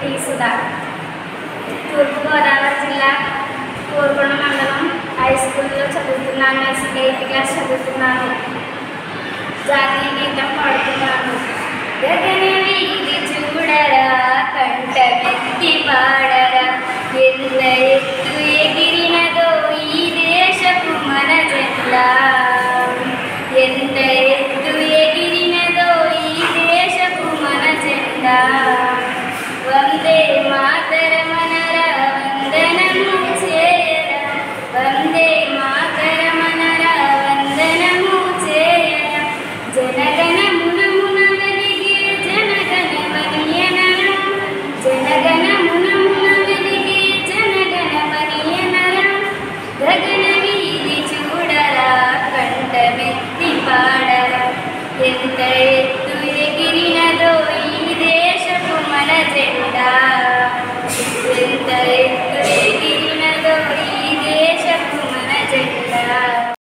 P Sudha తూర్పుగోదావరి జిల్లా కోరుకొండ మండలం high స్కూల్లో చదువుతున్నాను ఎయిత్ క్లాస్ చదువుతున్నాను జాతీయ గీతం పాడుతున్నాను గగన వీధి చూడరా కంట వ్యక్తి పాడరా ఎల్ల ఎత్తి